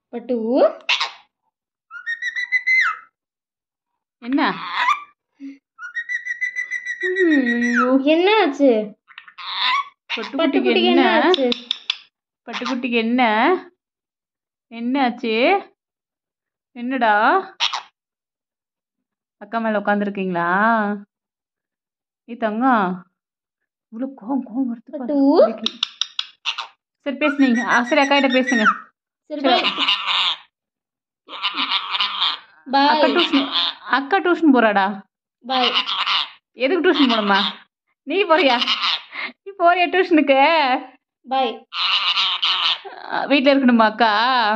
பட்டு என்ன ஐயோ என்ன ஆச்சு பட்டுக்குட்டிக்கு பட்டுக்குட்டிக்கு என்ன என்ன ஆச்சு பட்டுக்குட்டிக்கு என்ன என்ன ஆச்சு என்னடா அக்கா மேல உட்காந்துருக்கீங்களா ஏ தங்கம் இவ்வளோ கோவம் கோவம் வருது பாரு. பட்டு வீட்ல. சரி பேசுனீங்க ஆ, சரி அக்கா கிட்ட பேசுங்க சரி பாய் அக்கா பாய் டியூஷன் அக்கா டியூஷன் போறாடா பாய் எதுக்கு டியூஷன் போகணுமா நீ போறியா நீ போறியா டியூஷனுக்கு பாய் வீட்டில் இருக்கணுமா அக்கா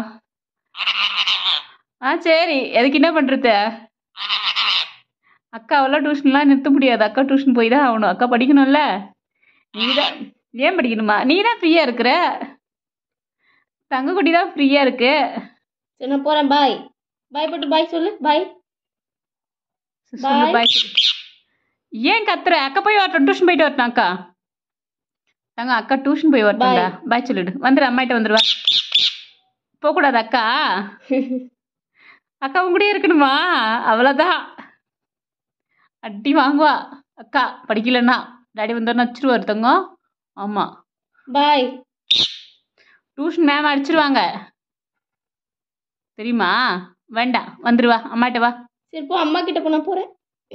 ஆ சரி அதுக்கு என்ன பண்ணுறது அக்காவெல்லாம் டியூஷன்லாம் நிறுத்த முடியாது அக்கா டியூஷன் போய் தான் ஆகணும் அக்கா படிக்கணும்ல நீ தான் ஏன் படிக்கணுமா நீ தான் ஃப்ரீயாக இருக்கிற தங்கக்குட்டி தான் ஃப்ரீயாக இருக்கு சரி நான் போறேன் பாய் பாய் பட்டு பாய் சொல்லு பாய் சொல்லு Bye. பாய் ஏன் கத்துற அக்கா போய் வரட்டும் டியூஷன் போயிட்டு வரட்டும் அக்கா தங்க அக்கா டியூஷன் போய் வரட்டும்டா பாய் சொல்லிடு வந்துடு அம்மாட்ட வந்துடுவா போகக்கூடாது அக்கா அக்கா உங்க கூடயே இருக்கணுமா அவ்வளோதான் அடி வாங்குவா அக்கா படிக்கலன்னா டாடி வந்தோன்னு வச்சிருவாரு தங்கம் ஆமாம் பாய் டியூஷன் மேம் அடிச்சிருவாங்க தெரியுமா வேண்டாம் வந்துடுவா அம்மாட்ட வா சரி போ அம்மா கிட்ட போனா போறேன்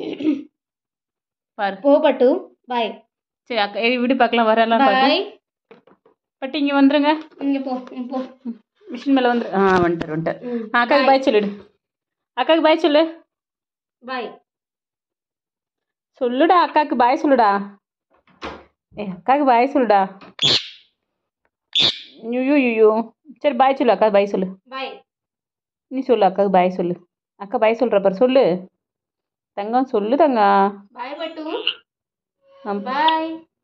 பாரு போ பட்டு பாய் சரி அக்கா ஏய், வீடு பார்க்கலாம் வரலாம் பாரு பாய் பட்டு இங்கே வந்துருங்க இங்க போ இங்க போ மிஷின் மேலே வந்துரு ஆ வந்துட்டார் வந்துட்டார் ம், ஆ, அக்காவுக்கு பாய் சொல்லிடு அக்காவுக்கு பாய் சொல்லு பாய் சொல்லுடா அக்காவுக்கு பாய் சொல்லுடா ஏ அக்காவுக்கு பாய் சொல்லுடா ஐயோ ஐயோ சரி பாய் சொல்லு அக்கா பாய் சொல்லு பாய் நீ சொல்லு அக்காவுக்கு பாய் சொல்லு அக்கா பாய் சொல்கிற பாரு சொல்லு தங்கம் சொல்லு தங்கம் பாய் பட்டு ஆம். பாய்